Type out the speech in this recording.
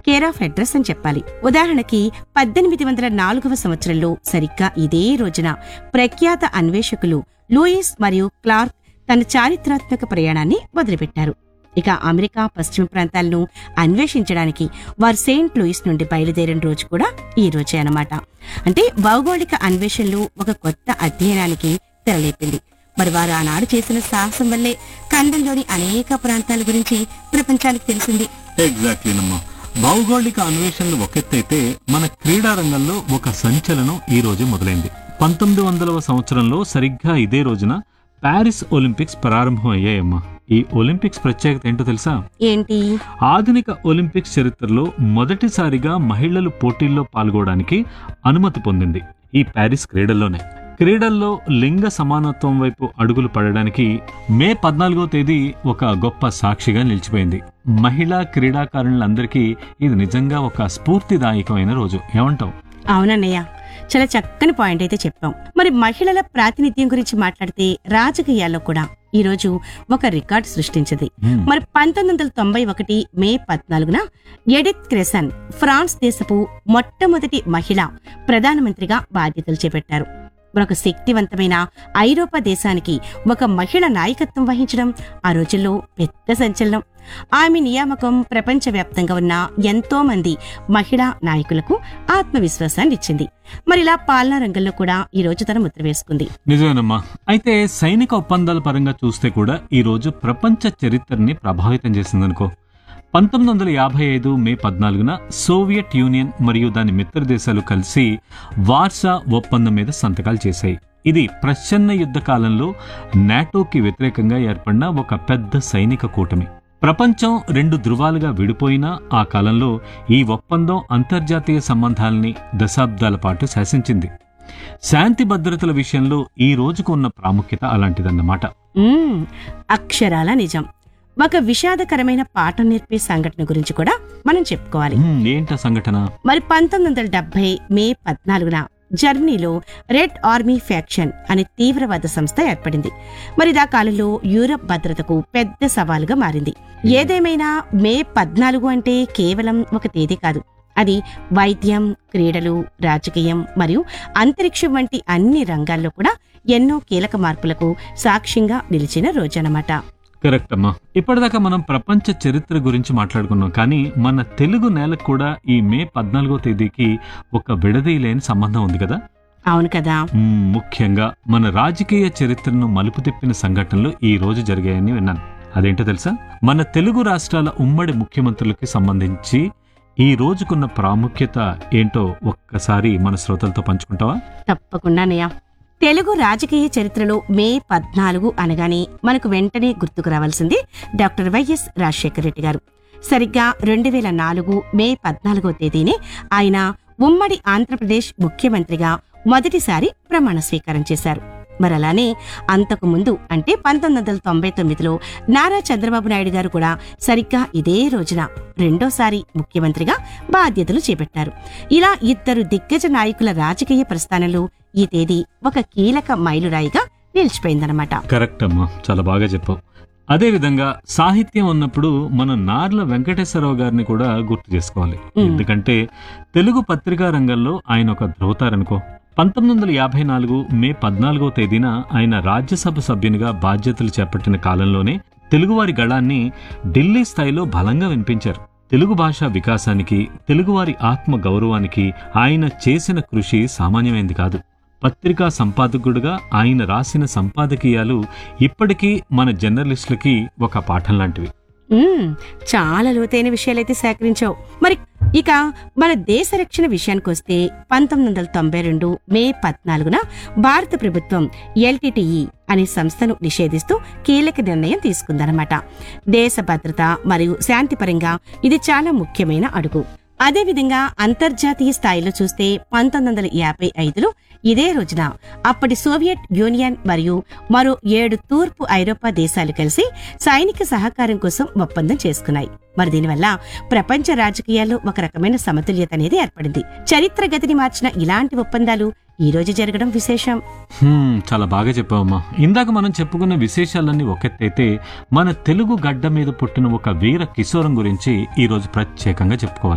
Care of address అని చెప్పాలి ఉదాహరణకి పద్దెనిమిది వందల నాలుగవ సంవత్సరంలో సరిగ్గా ఇదే రోజున ప్రఖ్యాత అన్వేషకులు లూయిస్ మరియు క్లార్క్ తన చారిత్రాత్మక ప్రయాణాన్ని మొదలుపెట్టారు ఇక అమెరికా పశ్చిమ ప్రాంతాలను అన్వేషించడానికి వారు సెయింట్ లూయిస్ నుండి బయలుదేరిన రోజు కూడా ఈ రోజే అన్నమాట అంటే భౌగోళిక అన్వేషణలు ఒక కొత్త అధ్యయనానికి తెరలేపింది మరి వారు ఆనాడు చేసిన సాహసం వల్లే ఖండంలోని అనేక ప్రాంతాల గురించి ప్రపంచానికి తెలిసింది ఎగ్జాక్ట్లీనమ్మా భౌగోళిక అన్వేషణలు ఒకెత్తైతే మన క్రీడా రంగంలో ఒక సంచలనం ఈ రోజు మొదలైంది పంతొమ్మిది వందలవ సంవత్సరంలో సరిగ్గా ఇదే రోజున ప్యారిస్ ఒలింపిక్స్ ప్రారంభం అయ్యాయమ్మా ఈ ఒలింపిక్స్ ప్రత్యేకత ఏంటో తెలుసా ఏంటి ఆధునిక ఒలింపిక్స్ చరిత్రలో మొదటిసారిగా మహిళలు పోటీల్లో పాల్గొనడానికి అనుమతి పొందింది ఈ ప్యారిస్ క్రీడల్లోనే క్రీడల్లో లింగ సమానత్వం వైపు అడుగులు పడడానికి మే పద్నాలుగో తేదీ ఒక గొప్ప సాక్షిగా నిలిచిపోయింది మహిళా క్రీడాకారులందరికీ ఇది నిజంగా ఒక స్ఫూర్తిదాయకమైన రోజు ఏమంటావు అవునన్నయ్య చాలా చక్కని పాయింట్ అయితే చెప్పాం మరి మహిళల ప్రాతినిధ్యం గురించి మాట్లాడితే రాజకీయాల్లో కూడా ఈ రోజు ఒక రికార్డు సృష్టించింది హ్మ్. మరి పంతొమ్మిది వందల తొంభై ఒకటి మే పద్నాలుగున ఎడిత్ క్రెసన్ ఫ్రాన్స్ దేశపు మొట్టమొదటి మహిళ ప్రధానమంత్రిగా బాధ్యతలు చేపట్టారు మరొక శక్తివంతమైన ఐరోపా దేశానికి ఒక మహిళ నాయకత్వం వహించడం ఆ రోజుల్లో పెద్ద సంచలనం ఆమె నియామకం ప్రపంచవ్యాప్తంగా ఉన్న ఎంతో మంది మహిళా నాయకులకు ఆత్మవిశ్వాసాన్ని ఇచ్చింది మరి ఇలా పాలనా రంగంలో కూడా ఈ రోజు తన ముద్ర వేసుకుంది నిజమేనమ్మా అయితే సైనిక ఒప్పందాల పరంగా చూస్తే కూడా ఈ రోజు ప్రపంచ చరిత్రని ప్రభావితం చేసిందనుకో పంతొమ్మిది వందల యాభై ఐదు మే పద్నాలుగున సోవియట్ యూనియన్ మరియు దాని మిత్ర దేశాలు కలిసి వార్సా ఒప్పందం మీద సంతకాలు చేశాయి ఇది ప్రచ్ఛన్న యుద్ధ కాలంలో నాటోకి వ్యతిరేకంగా ఏర్పడిన ఒక పెద్ద సైనిక కూటమి ప్రపంచం రెండు ధృవాలుగా విడిపోయినా ఆ కాలంలో ఈ ఒప్పందం అంతర్జాతీయ సంబంధాలని దశాబ్దాల పాటు శాసించింది శాంతి భద్రతల విషయంలో ఈ రోజుకు ఉన్న ప్రాముఖ్యత అలాంటిదన్నమాట మ్మ్, అక్షరాల నిజం ఒక విషాదకరమైన పాఠం నేర్పే సంఘటన గురించి కూడా మనం చెప్పుకోవాలి హ్మ్, ఏంటా సంఘటన మరి పంతొమ్మిది వందల డెబ్బై మే పద్నాలుగున జర్మనీలో రెడ్ ఆర్మీ ఫ్యాక్షన్ అనే తీవ్రవాద సంస్థ ఏర్పడింది మరి ఇది ఆ కాలంలో యూరప్ భద్రతకు పెద్ద సవాలుగా మారింది ఏదేమైనా మే పద్నాలుగు అంటే కేవలం ఒక తేదీ కాదు అది వైద్యం క్రీడలు రాజకీయం మరియు అంతరిక్షం వంటి అన్ని రంగాల్లో కూడా ఎన్నో కీలక మార్పులకు సాక్ష్యంగా నిలిచిన రోజన్నమాట కరెక్ట్ అమ్మా ఇప్పటిదాకా మనం ప్రపంచ చరిత్ర గురించి మాట్లాడుకున్నాం కానీ మన తెలుగు నేలకు కూడా ఈ మే పద్నాలుగో తేదీకి ఒక విడదీయలేని సంబంధం ఉంది కదా అవును కదా మ్మ్, ముఖ్యంగా మన రాజకీయ చరిత్రను మలుపు తిప్పిన సంఘటనలు ఈ రోజు జరిగాయని విన్నాను అదేంటో తెలుసా మన తెలుగు రాష్ట్రాల ఉమ్మడి ముఖ్యమంత్రులకి సంబంధించి ఈ రోజుకున్న ప్రాముఖ్యత ఏంటో ఒక్కసారి మన శ్రోతలతో పంచుకుంటావా తప్పకుండా అన్నయ్య తెలుగు రాజకీయ చరిత్రలో మే పద్నాలుగు అనగానే మనకు వెంటనే గుర్తుకు రావాల్సింది డాక్టర్ వైఎస్ రాజశేఖర రెడ్డి గారు సరిగ్గా రెండు వేల నాలుగు మే పద్నాలుగో తేదీనే ఆయన ఉమ్మడి ఆంధ్రప్రదేశ్ ముఖ్యమంత్రిగా మొదటిసారి ప్రమాణ స్వీకారం చేశారు మరి అలానే అంతకు ముందు అంటే పంతొమ్మిది వందల తొంభై తొమ్మిదిలో నారా చంద్రబాబు నాయుడు గారు కూడా సరిగ్గా ఇదే రోజున రెండోసారి ముఖ్యమంత్రిగా బాధ్యతలు చేపట్టారు ఇలా ఇద్దరు దిగ్గజ నాయకుల రాజకీయ ప్రస్థానంలో ఈ తేదీ ఒక కీలక మైలురాయిగా నిలిచిపోయిందనమాట కరెక్ట్ అమ్మా చాలా బాగా చెప్పావు అదే విధంగా సాహిత్యం ఉన్నప్పుడు మనం నార్ల వెంకటేశ్వరరావు గారిని కూడా గుర్తు చేసుకోవాలి మ్మ్. ఎందుకంటే తెలుగు పత్రికా రంగంలో ఆయన ఒక ధ్రువతారనుకో పంతొమ్మిది వందల యాభై నాలుగు మే పద్నాలుగో తేదీన ఆయన రాజ్యసభ సభ్యునిగా బాధ్యతలు చేపట్టిన కాలంలోనే తెలుగువారి గళాన్ని ఢిల్లీ స్థాయిలో బలంగా వినిపించారు తెలుగు భాష వికాసానికి తెలుగువారి ఆత్మ గౌరవానికి ఆయన చేసిన కృషి సామాన్యమైంది కాదు పత్రికా సంపాదకుడుగా ఆయన రాసిన సంపాదకీయాలు ఇప్పటికీ మన జర్నలిస్టులకి ఒక పాఠం లాంటివి మ్మ్, చాలా లోతైన విషయాలైతే సేకరించావు మరి ఇక మన దేశ రక్షణ విషయానికి వస్తే పంతొమ్మిది వందల తొంభై రెండు మే పద్నాలుగున భారత ప్రభుత్వం ఎల్టీటీఈ అనే సంస్థను నిషేధిస్తూ కీలక నిర్ణయం తీసుకుందన్నమాట దేశ భద్రత మరియు శాంతిపరంగా ఇది చాలా ముఖ్యమైన అడుగు అదేవిధంగా అంతర్జాతీయ స్థాయిలో చూస్తే పంతొమ్మిది వందల యాభై ఐదులో ఇదే రోజున అప్పటి సోవియట్ యూనియన్ మరియు మరో ఏడు తూర్పు ఐరోపా దేశాలు కలిసి సైనిక సహకారం కోసం ఒప్పందం చేసుకున్నాయి మరి దీనివల్ల ప్రపంచ రాజకీయాల్లో ఒక రకమైన సమతుల్యత అనేది ఏర్పడింది చరిత్ర గతిని మార్చిన ఇలాంటి ఒప్పందాలు ఈ రోజు జరగడం విశేషం హ్మ్, చాలా బాగా చెప్పావమ్మా ఇందాక మనం చెప్పుకున్న విశేషాలన్నీ ఒకెత్తైతే మన తెలుగు గడ్డ మీద పుట్టిన ఒక వీర కిశోరం గురించి ఈ రోజు ప్రత్యేకంగా చెప్పుకోవాలి